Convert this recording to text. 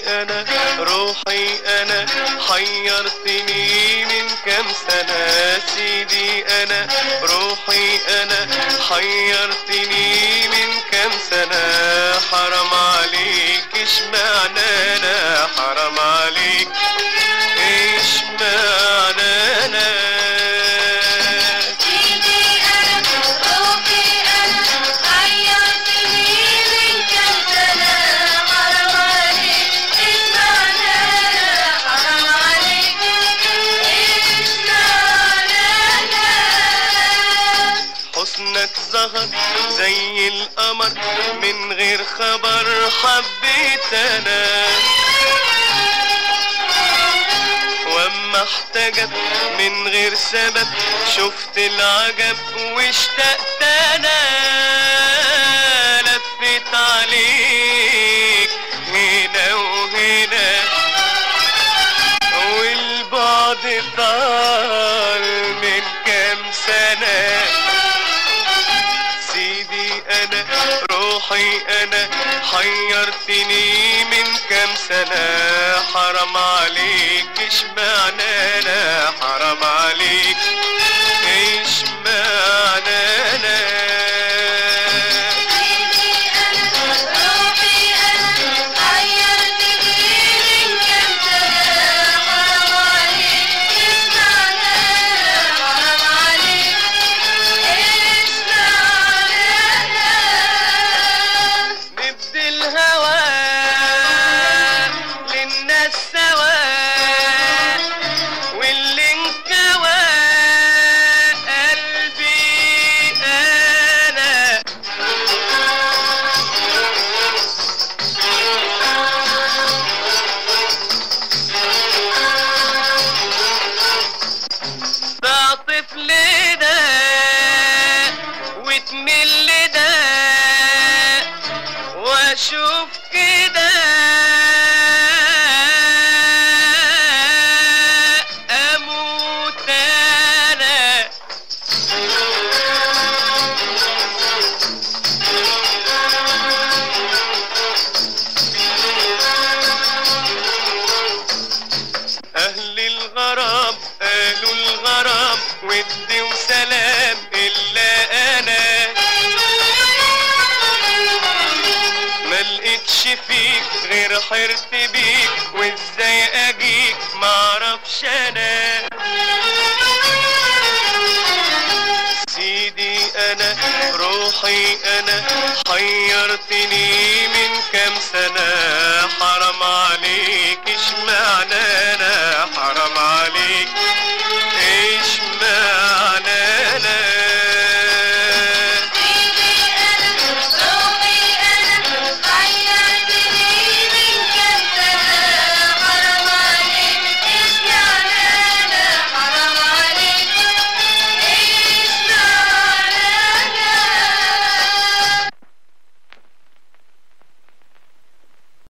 انا روحي انا حيرتني من كم سنة سيدي انا روحي انا حيرتني من كم سنة حرام عليك ايش معنى انا حرام عليك ايش معنى انا سيدي أنا روحي أنا حيرتني من كم سنة حرام عليك إيش معنى حرام عليك إيش معنى حسنك ظهر زي القمر من غير خبر حبيت انا واما احتجب من غير سبب شفت العجب واشتقت انا لفت عليك هنا وهنا والبعد طال من كام سنة سيدي أنا روحي أنا حيرتني من كام سنة حرام عليك إيش معنى أنا حرام عليك إيش معنى أنا سيدي أنا روحي أنا حيرتني من كم سنة حرام عليك إيش معنى حرام عليك إيش معنى نبدي الهوى للناس سوا واللي انكوى قلبي انا تعطف لنا وتمل ده واشوف كده اموت انا اهل الغرام قالوا الغرام ودي وسلام الا انا ما لقيتش فيك غير حرت بيك وازاي اجيك معرفش انا سيدي انا روحي انا حيرتني من كام سنة